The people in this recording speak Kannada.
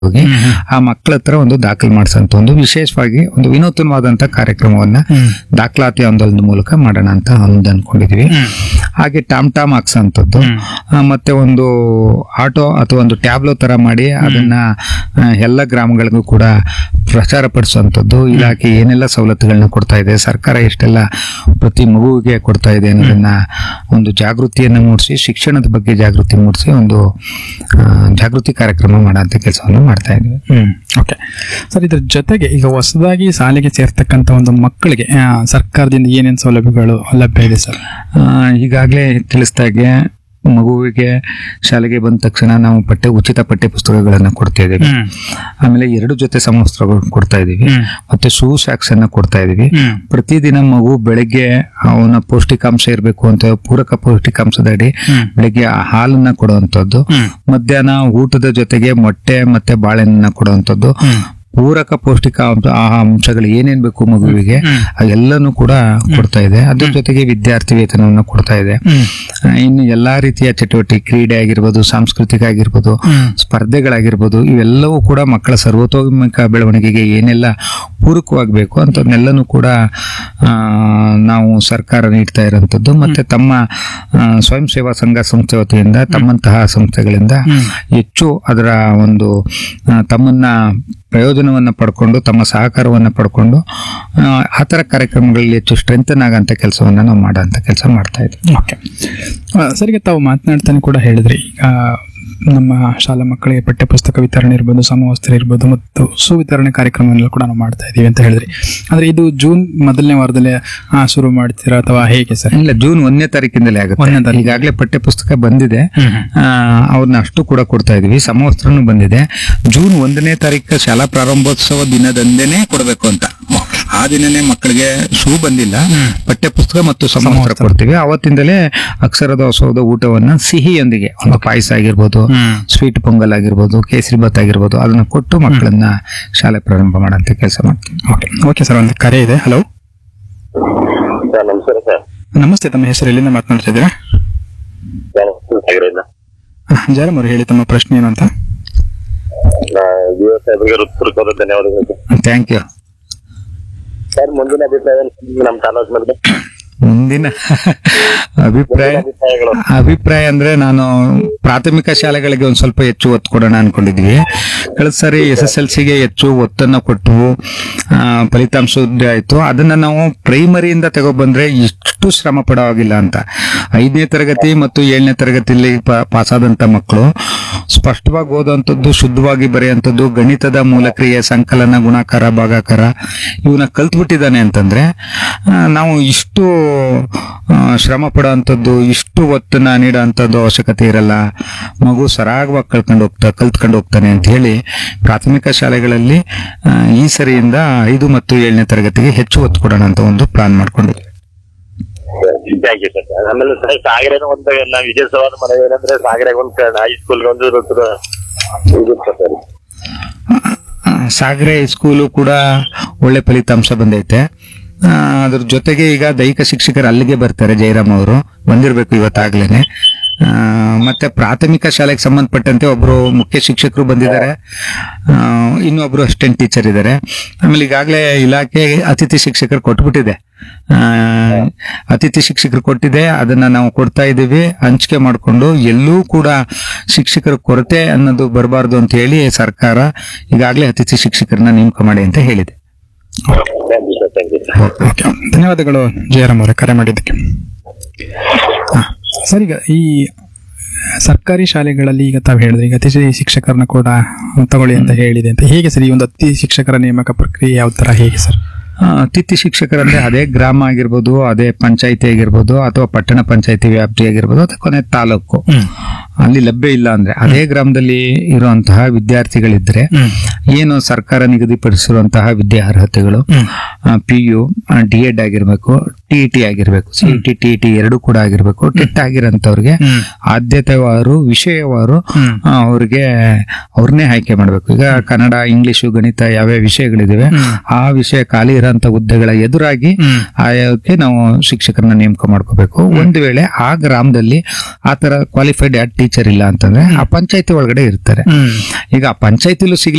ಹೋಗಿ ಆ ಮಕ್ಕಳ ಹತ್ರ ಒಂದು ದಾಖಲು ಮಾಡಿಸಂತ ಒಂದು ವಿಶೇಷವಾಗಿ ಒಂದು ವಿನೂತನವಾದಂತ ಕಾರ್ಯಕ್ರಮವನ್ನ ದಾಖಲಾತಿ ಆಂದೋಲನದ ಮೂಲಕ ಮಾಡೋಣ ಅಂತ ಒಂದು ಅನ್ಕೊಂಡಿದೀವಿ ಹಾಗೆ ಟಾಮ್ ಟಾಮ್ ಹಾಕ್ಸಂತದ್ದು ಆ, ಮತ್ತೆ ಒಂದು ಆಟೋ ಅಥವಾ ಒಂದು ಟ್ಯಾಬ್ಲೋ ತರ ಮಾಡಿ ಅದನ್ನ ಆ, ಎಲ್ಲ ಗ್ರಾಮಗಳಿಗೂ ಕೂಡ ಪ್ರಚಾರ ಪಡಿಸುವಂಥದ್ದು ಇಲಾಖೆ ಏನೆಲ್ಲ ಸವಲತ್ತುಗಳನ್ನ ಕೊಡ್ತಾ ಇದೆ ಸರ್ಕಾರ ಎಷ್ಟೆಲ್ಲ ಪ್ರತಿ ಮಗುವಿಗೆ ಕೊಡ್ತಾ ಇದೆ ಅನ್ನೋದನ್ನ ಒಂದು ಜಾಗೃತಿಯನ್ನ ಮೂಡಿಸಿ ಶಿಕ್ಷಣದ ಬಗ್ಗೆ ಜಾಗೃತಿ ಮೂಡಿಸಿ ಒಂದು ಆ, ಜಾಗೃತಿ ಕಾರ್ಯಕ್ರಮ ಮಾಡೋಂಥ ಕೆಲಸವನ್ನು ಮಾಡ್ತಾ ಇದ್ವಿ ಹ್ಮ್ ಓಕೆ ಸರ್ ಇದ್ರ ಜೊತೆಗೆ ಈಗ ಹೊಸದಾಗಿ ಶಾಲೆಗೆ ಸೇರ್ತಕ್ಕಂಥ ಒಂದು ಮಕ್ಕಳಿಗೆ ಆ, ಸರ್ಕಾರದಿಂದ ಏನೇನು ಸೌಲಭ್ಯಗಳು ಲಭ್ಯ ಇದೆ ಸರ್ ಆ, ಈಗಾಗಲೇ ತಿಳಿಸ್ದಾಗೆ ಮಗುವಿಗೆ ಶಾಲೆಗೆ ಬಂದ ತಕ್ಷಣ ನಾವು ಪಠ್ಯ ಉಚಿತ ಪಠ್ಯ ಪುಸ್ತಕಗಳನ್ನ ಕೊಡ್ತಾ ಇದ್ದೀವಿ ಆಮೇಲೆ ಎರಡು ಜೊತೆ ಸಮವಸ್ತ್ರಗಳು ಕೊಡ್ತಾ ಇದೀವಿ ಹ್ಮ್. ಮತ್ತೆ ಶೂ ಶಾಕ್ಸ್ ಅನ್ನ ಕೊಡ್ತಾ ಇದೀವಿ ಹ್ಮ್. ಪ್ರತಿದಿನ ಮಗು ಬೆಳಗ್ಗೆ ಅವನ ಪೌಷ್ಟಿಕಾಂಶ ಇರಬೇಕು ಅಂತ ಪೂರಕ ಪೌಷ್ಟಿಕಾಂಶದಡಿ ಹ್ಮ್. ಬೆಳಗ್ಗೆ ಆ ಹಾಲನ್ನ ಕೊಡುವಂತದ್ದು ಹ್ಮ್. ಮಧ್ಯಾಹ್ನ ಊಟದ ಜೊತೆಗೆ ಮೊಟ್ಟೆ ಮತ್ತೆ ಬಾಳೆಹಣ್ಣನ್ನ ಕೊಡುವಂತದ್ದು ಹ್ಮ್. ಪೂರಕ ಪೌಷ್ಟಿಕಾಂಶ ಆ ಅಂಶಗಳು ಏನೇನ್ ಬೇಕು ಮಗುವಿಗೆ ಎಲ್ಲನೂ ಕೂಡ ಕೊಡ್ತಾ ಇದೆ ಅದ್ರ ಜೊತೆಗೆ ವಿದ್ಯಾರ್ಥಿ ವೇತನವನ್ನು ಕೊಡ್ತಾ ಇದೆ ಹ್ಮ್. ಆ, ಇನ್ನು ಎಲ್ಲಾ ರೀತಿಯ ಚಟುವಟಿಕೆ ಕ್ರೀಡೆ ಆಗಿರ್ಬೋದು ಸಾಂಸ್ಕೃತಿಕ ಆಗಿರ್ಬೋದು ಹ್ಮ್. ಸ್ಪರ್ಧೆಗಳಾಗಿರ್ಬೋದು ಇವೆಲ್ಲವೂ ಕೂಡ ಮಕ್ಕಳ ಸರ್ವತೋಮುಖ ಬೆಳವಣಿಗೆಗೆ ಏನೆಲ್ಲ ಪೂರಕವಾಗಬೇಕು ಅಂತದನ್ನೆಲ್ಲನೂ ಕೂಡ ಆ, ನಾವು ಸರ್ಕಾರ ನೀಡ್ತಾ ಇರೋಂಥದ್ದು ಮತ್ತೆ ತಮ್ಮ ಆ, ಸ್ವಯಂ ಸೇವಾ ಸಂಘ ಸಂಸ್ಥೆ ವತಿಯಿಂದ ತಮ್ಮಂತಹ ಸಂಸ್ಥೆಗಳಿಂದ ಹೆಚ್ಚು ಅದರ ಒಂದು ಆ, ತಮ್ಮನ್ನ ಪ್ರಯೋಜನವನ್ನ ಪಡ್ಕೊಂಡು ತಮ್ಮ ಸಹಕಾರವನ್ನ ಪಡ್ಕೊಂಡು ಆ, ಆ ಥರ ಕಾರ್ಯಕ್ರಮಗಳಲ್ಲಿ ಹೆಚ್ಚು ಸ್ಟ್ರೆಂಥನ್ ಆಗಂತ ಕೆಲಸವನ್ನ ನಾವು ಮಾಡೋಂಥ ಕೆಲಸ ಮಾಡ್ತಾ ಇದ್ದೀವಿ ಓಕೆ ಆ, ಸರಿಗೆ ತಾವು ಮಾತನಾಡ್ತಾನೆ ಕೂಡ ಹೇಳಿದ್ರಿ ಈಗ ನಮ್ಮ ಶಾಲಾ ಮಕ್ಕಳಿಗೆ ಪಠ್ಯಪುಸ್ತಕ ವಿತರಣೆ ಇರ್ಬೋದು ಸಮವಸ್ತ್ರ ಇರ್ಬೋದು ಮತ್ತು ಸುವಿತರಣೆ ಕಾರ್ಯಕ್ರಮವನ್ನು ಕೂಡ ನಾವು ಮಾಡ್ತಾ ಇದೀವಿ ಅಂತ ಹೇಳಿದ್ರಿ ಅಂದ್ರೆ ಇದು ಜೂನ್ ಮೊದಲನೇ ವಾರದಲ್ಲಿ ಆ, ಶುರು ಮಾಡ್ತೀರಾ ಅಥವಾ ಹೇಗೆ ಸರ್ ಇಲ್ಲ ಜೂನ್ ಒಂದನೇ ತಾರೀಕಿಂದಲೇ ಆಗುತ್ತೆ ಒಂದನೇ ತಾರೀಕು. ಈಗಾಗಲೇ ಪಠ್ಯ ಪುಸ್ತಕ ಬಂದಿದೆ ಆ, ಅವ್ರನ್ನ ಅಷ್ಟು ಕೂಡ ಕೊಡ್ತಾ ಇದೀವಿ ಸಮವಸ್ತ್ರನೂ ಬಂದಿದೆ ಜೂನ್ ಒಂದನೇ ತಾರೀಕು ಶಾಲಾ ಪ್ರಾರಂಭೋತ್ಸವ ದಿನದಂದೇನೆ ಕೊಡಬೇಕು ಅಂತ ಆ ದಿನನೇ ಮಕ್ಕಳಿಗೆ ಶೂ ಬಂದಿಲ್ಲ ಪಠ್ಯ ಪುಸ್ತಕ ಮತ್ತು ಸಮವಸ್ತ್ರ ಕೊಡ್ತೀವಿ ಅವತ್ತಿಂದಲೇ ಅಕ್ಷರದೋತ್ಸವದ ಊಟವನ್ನ ಸಿಹಿಯೊಂದಿಗೆ ಒಂದು ಪಾಯಸ ಆಗಿರ್ಬೋದು ಸ್ವೀಟ್ ಪೊಂಗಲ್ ಆಗಿರ್ಬೋದು ಕೇಸರಿ ಭಾತ್ ಆಗಿರ್ಬೋದು ಅದನ್ನ ಕೊಟ್ಟು ಮಕ್ಕಳನ್ನ ಶಾಲೆ ಪ್ರಾರಂಭ ಮಾಡೋಂಥ ಕೆಲಸ ಮಾಡ್ತೀವಿ ಓಕೆ ಓಕೆ ಸರ್ ಒಂದು ಕರೆ ಇದೆ ಹಲೋ ಸರ್ ನಮಸ್ಕಾರ ಸರ್ ನಮಸ್ತೆ ತಮ್ಮ ಹೆಸರು ಎಲ್ಲಿಂದ ಮಾತನಾಡ್ತಾ ಇದ್ದೀರಾ ನಾನು ಸಾಗರದಿಂದ ಜಯರಾಮ್ ಅವರು ಹೇಳಿ ತಮ್ಮ ಪ್ರಶ್ನೆ ಏನು ಅಂತ ಯುವ ಸಾಹೇಬರಿಗೆ ಹೃತ್ಪೂರ್ವಕವಾದ ಧನ್ಯವಾದಗಳು ಸರ್. ಥ್ಯಾಂಕ್ ಯು ಸರ್ ಮುಂದಿನ ಅಭಿಪ್ರಾಯ ಏನು ನಮ್ಮ ತಾಲೂಕು ಮೇಲೆ ಮುಂದಿನ ಅಭಿಪ್ರಾಯ ಅಭಿಪ್ರಾಯಗಳು ಅಭಿಪ್ರಾಯ ಅಂದ್ರೆ ನಾನು ಪ್ರಾಥಮಿಕ ಶಾಲೆಗಳಿಗೆ ಒಂದ್ ಸ್ವಲ್ಪ ಹೆಚ್ಚು ಒತ್ತು ಕೊಡೋಣ ಅನ್ಕೊಂಡಿದ್ವಿ ಕಳೆದ ಸಾರಿ ಎಸ್ ಎಸ್ ಎಲ್ ಸಿಗೆ ಹೆಚ್ಚು ಒತ್ತನ್ನ ಕೊಟ್ಟು ಆ, ಫಲಿತಾಂಶ ಉದ್ದ ಆಯ್ತು ಅದನ್ನ ನಾವು ಪ್ರೈಮರಿಯಿಂದ ತಗೊಬಂದ್ರೆ ಇಷ್ಟು ಶ್ರಮ ಪಡೋವಾಗಿಲ್ಲ ಅಂತ ಐದನೇ ತರಗತಿ ಮತ್ತು ಏಳನೇ ತರಗತಿಯಲ್ಲಿ ಪಾಸಾದಂತ ಮಕ್ಕಳು ಸ್ಪಷ್ಟವಾಗಿ ಓದುವಂಥದ್ದು ಶುದ್ಧವಾಗಿ ಬರೆಯುವಂಥದ್ದು ಗಣಿತದ ಮೂಲಕ್ರಿಯೆ ಸಂಕಲನ ಗುಣಾಕಾರ ಭಾಗಾಕಾರ ಇವನ್ನ ಕಲ್ತ್ಬಿಟ್ಟಿದ್ದಾನೆ ಅಂತಂದ್ರೆ ಆ, ನಾವು ಇಷ್ಟು ಆ, ಶ್ರಮ ಪಡೋವಂಥದ್ದು ಇಷ್ಟು ಒತ್ತನ್ನ ನೀಡೋವಂಥದ್ದು ಅವಶ್ಯಕತೆ ಇರಲ್ಲ ಮಗು ಸರಾಗವಾಗಿ ಕಳ್ಕೊಂಡು ಹೋಗ್ತಾ ಕಲ್ತ್ಕೊಂಡು ಹೋಗ್ತಾನೆ ಅಂತ ಹೇಳಿ ಪ್ರಾಥಮಿಕ ಶಾಲೆಗಳಲ್ಲಿ ಆ, ಈ ಸರಿಯಿಂದ ಐದು ಮತ್ತು ಏಳನೇ ತರಗತಿಗೆ ಹೆಚ್ಚು ಒತ್ತು ಕೊಡೋಣ ಅಂತ ಒಂದು ಪ್ಲಾನ್ ಮಾಡ್ಕೊಂಡಿದ್ವಿ ಥ್ಯಾಂಕ್ ಯು ಸರ್ ಆಮೇಲೆ ಸರ್ ಸಾಗರನ ಒಂದು ನಾವು ವಿಜಯೋತ್ಸವದ ಮನವಿ ಏನಂದ್ರೆ ಸಾಗರ ಒಂದು ಹೈಸ್ಕೂಲ್ಗೆ ಒಂದು ಇರುತ್ತೆ ಇರುತ್ತೆ ಸರ್ ಆ, ಸಾಗರೆ ಸ್ಕೂಲು ಕೂಡ ಒಳ್ಳೆ ಫಲಿತಾಂಶ ಬಂದೈತೆ ಆ, ಅದ್ರ ಜೊತೆಗೆ ಈಗ ದೈಹಿಕ ಶಿಕ್ಷಕರು ಅಲ್ಲಿಗೆ ಬರ್ತಾರೆ ಜಯರಾಮ್ ಅವರು ಬಂದಿರಬೇಕು ಇವತ್ತಾಗ್ಲೇನೆ ಆ, ಮತ್ತೆ ಪ್ರಾಥಮಿಕ ಶಾಲೆಗೆ ಸಂಬಂಧಪಟ್ಟಂತೆ ಒಬ್ರು ಮುಖ್ಯ ಶಿಕ್ಷಕರು ಬಂದಿದ್ದಾರೆ ಆ, ಇನ್ನೊಬ್ರು ಅಸಿಸ್ಟೆಂಟ್ ಟೀಚರ್ ಇದ್ದಾರೆ ಆಮೇಲೆ ಈಗಾಗಲೇ ಇಲಾಖೆ ಅತಿಥಿ ಶಿಕ್ಷಕರು ಕೊಟ್ಬಿಟ್ಟಿದೆ ಆ, ಅತಿಥಿ ಶಿಕ್ಷಕರು ಕೊಟ್ಟಿದೆ ಅದನ್ನ ನಾವು ಕೊಡ್ತಾ ಇದ್ದೀವಿ ಹಂಚಿಕೆ ಮಾಡಿಕೊಂಡು ಎಲ್ಲೂ ಕೂಡ ಶಿಕ್ಷಕರ ಕೊರತೆ ಅನ್ನೋದು ಬರಬಾರ್ದು ಅಂತ ಹೇಳಿ ಸರ್ಕಾರ ಈಗಾಗಲೇ ಅತಿಥಿ ಶಿಕ್ಷಕರನ್ನ ನೇಮಕ ಮಾಡಿ ಅಂತ ಹೇಳಿದೆ thank you sir thank you okay ಧನ್ಯವಾದಗಳು ಜಯರಾಮ್ ಅವರೇ ಕರೆ ಮಾಡಿದ್ದಕ್ಕೆ ಹಾ, ಸರ್ ಈಗ ಈ ಸರ್ಕಾರಿ ಶಾಲೆಗಳಲ್ಲಿ ಈಗ ತಾವು ಹೇಳಿದ್ರೆ ಈಗ ಅತಿಥಿ ಶಿಕ್ಷಕರನ್ನ ಕೂಡ ತಗೊಳ್ಳಿ ಅಂತ ಹೇಳಿದೆ ಅಂತ ಹೇಗೆ ಸರ್ ಈ ಒಂದು ಅತಿಥಿ ಶಿಕ್ಷಕರ ನೇಮಕ ಪ್ರಕ್ರಿಯೆ ಯಾವ ತರ ಹೇಗೆ ಸರ್ ಆ, ಅತಿಥಿ ಶಿಕ್ಷಕರಂದ್ರೆ ಅದೇ ಗ್ರಾಮ ಆಗಿರ್ಬೋದು ಅದೇ ಪಂಚಾಯಿತಿ ಆಗಿರ್ಬೋದು ಅಥವಾ ಪಟ್ಟಣ ಪಂಚಾಯಿತಿ ವ್ಯಾಪ್ತಿ ಆಗಿರ್ಬೋದು ಅಥವಾ ಕೊನೆ ತಾಲೂಕು ಅಲ್ಲಿ ಲಭ್ಯ ಇಲ್ಲ ಅಂದ್ರೆ ಅದೇ ಗ್ರಾಮದಲ್ಲಿ ಇರುವಂತಹ ವಿದ್ಯಾರ್ಥಿಗಳಿದ್ರೆ ಏನು ಸರ್ಕಾರ ನಿಗದಿಪಡಿಸಿರುವಂತಹ ವಿದ್ಯಾರ್ಹತೆಗಳು ಪಿ ಯು ಡಿ ಎಡ್ ಆಗಿರ್ಬೇಕು ಟಿ ಟಿ ಆಗಿರ್ಬೇಕು ಸಿ ಟಿ ಟಿ ಟಿ ಎರಡು ಕೂಡ ಆಗಿರ್ಬೇಕು ಟೆಟ್ ಆಗಿರೋಂಥವ್ರಿಗೆ ಆದ್ಯತೆವಾರು ವಿಷಯವಾರು ಆ, ಅವ್ರಿಗೆ ಅವ್ರನ್ನೇ ಆಯ್ಕೆ ಮಾಡ್ಬೇಕು ಈಗ ಕನ್ನಡ ಇಂಗ್ಲಿಷು ಗಣಿತ ಯಾವ್ಯಾವ ವಿಷಯಗಳಿದಾವೆ ಆ ವಿಷಯ ಖಾಲಿ ಇರೋ ಇರ್ತಕ್ಕಂಥ ಹುದ್ದೆಗಳ ಎದುರಾಗಿ ಹ್ಮ್. ಆಯಕ್ಕೆ ನಾವು ಶಿಕ್ಷಕರನ್ನ ನೇಮಕ ಮಾಡ್ಕೋಬೇಕು ಒಂದು ವೇಳೆ ಆ ಗ್ರಾಮದಲ್ಲಿ ಆ ತರ ಕ್ವಾಲಿಫೈಡ್ ಟೀಚರ್ ಇಲ್ಲ ಅಂತಂದ್ರೆ ಆ ಪಂಚಾಯತಿ ಒಳಗಡೆ ಇರ್ತಾರೆ ಹ್ಮ್ ಈಗ ಆ ಪಂಚಾಯತಿಲೂ ಸಿಗ್ಲಿ